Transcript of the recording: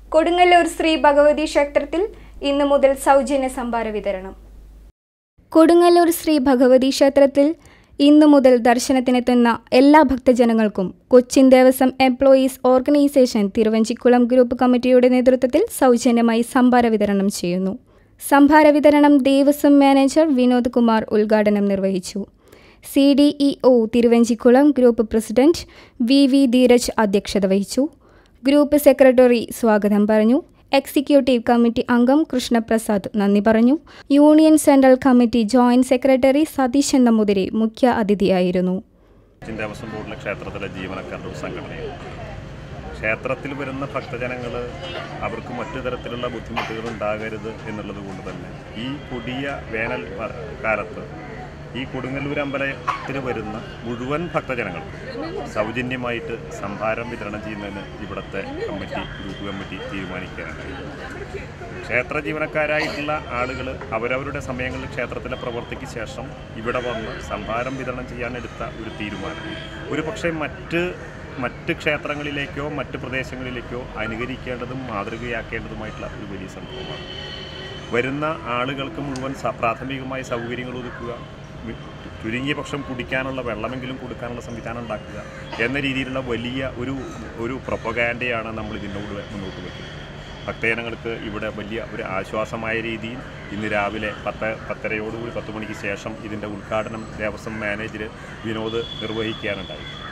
കൊടുങ്ങല്ലൂർ ശ്രീ ഭഗവതി ക്ഷേത്രത്തിൽ ഇന്നു മുതൽ സൗജന്യ സംഭാര വിതരണം കൊടുങ്ങല്ലൂർ ശ്രീ ഭഗവതി ക്ഷേത്രത്തിൽ ഇന്നു മുതൽ ദർശനത്തിനെത്തുന്ന എല്ലാ ഭക്തജനങ്ങൾക്കും Cochin Devaswom employees organisation Thiruvanchikulam group കമ്മിറ്റിയുടെ നേതൃത്വത്തിൽ സൗജന്യമായി സംഭാര വിതരണം ചെയ്യുന്നു സംഭാര വിതരണം ദേവസ്വം മാനേജർ വിനോദ് കുമാർ ഉദ്ഘാടനം നിർവഹിച്ചു C D E O Thiruvanchikulam group president V V Dheeraj അധ്യക്ഷത വഹിച്ചു ഗ്രൂപ്പ് സെക്രട്ടറി സ്വാഗതം പറഞ്ഞു എക്സിക്യൂട്ടീവ് കമ്മിറ്റി അംഗം കൃഷ്ണപ്രസാദ് നന്ദി പറഞ്ഞു union central committee joint secretary Satheesan Namboothiri മുഖ്യ അതിഥിയായിരുന്നു കൊച്ചിൻ ദേവസ്വം ബോർഡിലെ ക്ഷേത്രത്തിലെ ജീവനക്കാരുടെ ഒരു സംഘടനയാണ് ക്ഷേത്രത്തിൽ വരുന്ന ഭക്തജനങ്ങൾ അവർക്ക് മറ്റു തരത്തിലുള്ള ബുദ്ധിമുട്ടുകൾ ഉണ്ടാകരുത് എന്നുള്ളത് കൊണ്ട് തന്നെ ഈ കൊടിയ വേനൽ വ- കാലത്ത് ഈ കൊടുങ്ങല്ലൂർ അമ്പലത്തിൽ വരുന്ന മുഴുവൻ ഭക്തജനങ്ങൾക്കും സൗജന്യമായിട്ട് സംഭാരം വിതരണം ചെയ്യുന്നതിന് ഇവിടുത്തെ കമ്മിറ്റി ഗ്രൂപ്പ് കമ്മിറ്റി തീരുമാനിക്കാനുണ്ടായി ക്ഷേത്ര ജീവനക്കാരായിട്ടുള്ള ആളുകൾ അവരവരുടെ സമയങ്ങളിൽ ക്ഷേത്രത്തിലെ പ്രവൃത്തിക്ക് ശേഷം ഇവിടെ വന്ന് സംഭാരം വിതരണം ചെയ്യാൻ എടുത്ത ഒരു തീരുമാനം ഒരു പക്ഷേ മറ്റ് മറ്റ് ക്ഷേത്രങ്ങളിലേക്കോ മറ്റ് പ്രദേശങ്ങളിലേക്കോ അനുകരിക്കേണ്ടതും മാതൃകയാക്കേണ്ടതുമായിട്ടുള്ള ഒരു വലിയ സംഭവമാണ് വരുന്ന ആളുകൾക്ക് മുഴുവൻ സ- പ്രാഥമികമായ സൗകര്യങ്ങൾ ഒതുക്കുക വി- ചുരുങ്ങിയ പക്ഷം കുടിക്കാനുള്ള വെള്ളമെങ്കിലും കൊടുക്കാനുള്ള സംവിധാനം ഉണ്ടാക്കുക എന്ന രീതിയിലുള്ള വലിയ ഒരു ഒരു പ്രൊപ്പഗാൻഡയാണ് നമ്മൾ ഇതിനോട് മുന്നോട്ട് വയ്ക്കുന്നത് ഭക്തജനങ്ങൾക്ക് ഇവിടെ വലിയ ഒരു ആശ്വാസമായ രീതിയിൽ ഇന്ന് രാവിലെ പത്ത് പത്തരയോടുകൂടി പത്ത് മണിക്ക് ശേഷം ഇതിൻ്റെ ഉദ്ഘാടനം ദേവസ്വം മാനേജർ വിനോദ് നിർവഹിക്കാനുണ്ടായി